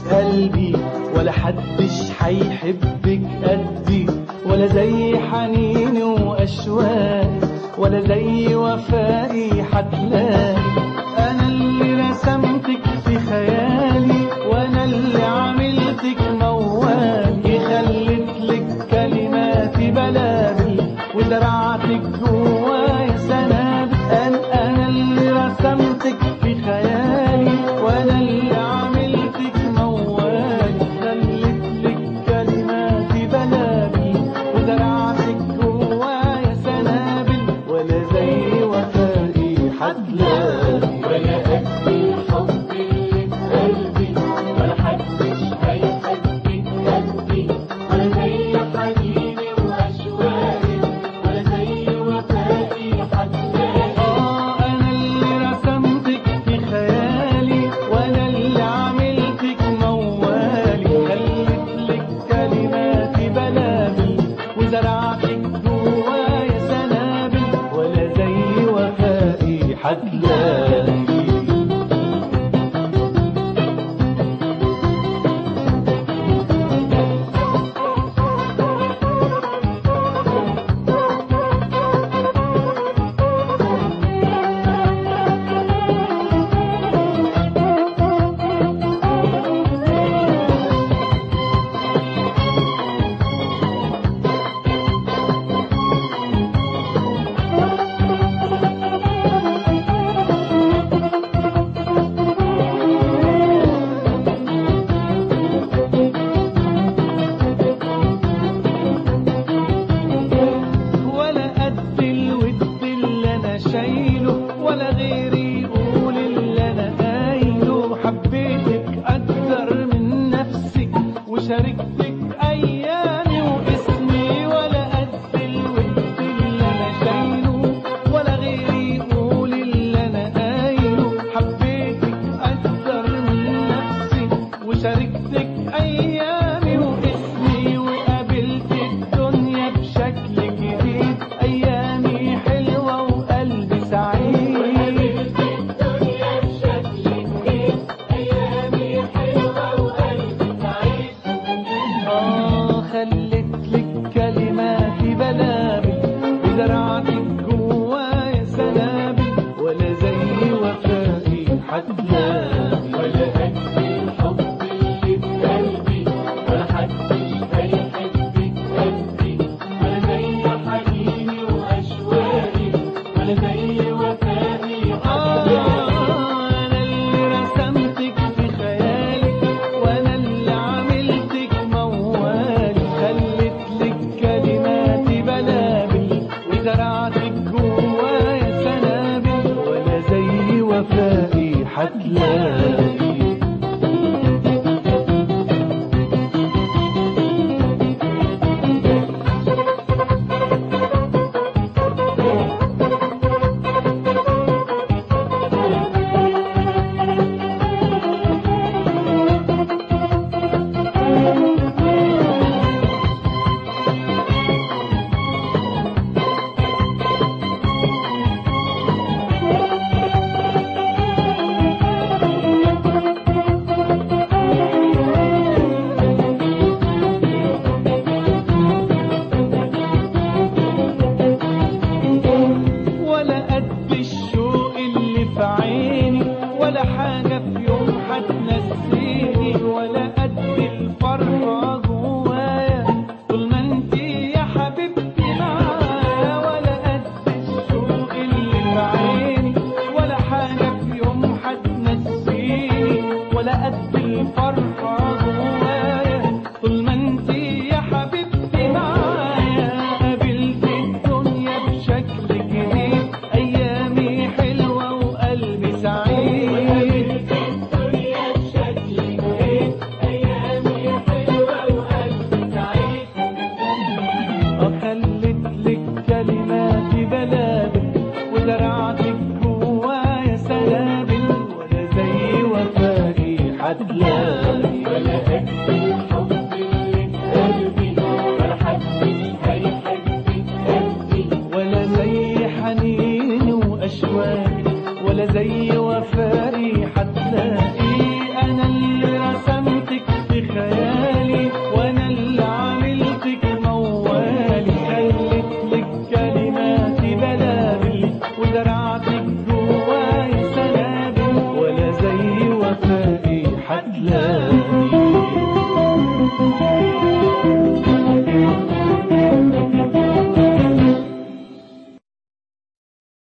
قلبي ولا حدش حيحبك قدي ولا زي حنيني واشواقي ولا زي وفائي حتلاقي انا اللي رسمتك في خيالي وانا اللي عملتك موالي خليت لك كلماتي بلابل وزرعتك جوايا سنابل انا انا اللي رسمتك في خيالي وانا اللي عملتك موالي خليت لك كلماتي بلابل وزرعتك جوايا سنابل ولا زي وفائي حتلاقي ولا قد الحب اللي في قلبي ولا حدش هيحبك قدي ولا زي حنيني واشواقي ولا زي وفائي هتلاقي آه أنا اللي رسمتك في خيالي وأنا اللي عملتك موالي خليت لك كلماتي بلابل وزرعتك جوايا سنابل ولا زي وفائي حتلاقي ولا قد الود اللي انا شايله ولا غيري يقول اللي انا قايله حبيتك اكتر من نفسي وشاركتك ايامي واسمي ولا قد الود اللي انا شايله ولا غيري يقول اللي انا قايله حبيتك اكتر من نفسي وشاركتك ايامي واسمي وقابلت الدنيا بشكل جديد ايامي حلوه وقلبي سعيد قابلت الدنيا بشكل جديد ايامي حلوه وقلبي سعيد آه خلت لك كلماتي بلابل وزرعتك جوايا سنابل ولا زي وفائي حتلاقي ولا قد الحب اللي في قلبي ولا حدش هيحبك قدي ولا زي حنيني واشواقي ولا زي وفائي هتلاقي أنا اللي رسمتك في خيالي وأنا اللي عملتك موالي خلت لك كلماتي بلابل وزرعتك جوايا سنابل ولا زي وفائي حتلاقي ولا قد الشوق اللي في عيني ولا حاجة في يوم هتنسيني ولا قد الفرحة جوايا طول ما انتي يا حبيبتي معايا ولا قد الشوق اللي في عيني ولا حاجة في يوم هتنسيني ولا قد الفرحة جوايا طول ما انتي يا حبيبتي معايا قابلت الدنيا بشكل جديد ايامي حلوه وقلبي سعيد وقابلت الدنيا بشكل جديد ايامي حلوه وقلبي سعيد خلت لك كلماتي بلابل وزرعتك جوايا سنابل ولا زي وفائي حتلاقي ولا قد الحب اللي في قلبي ولا حدش هيحبك قدي ولا زي حنيني واشواقي ولا زي وفائي حتلاقي انا اللي رسمتك هتلاقي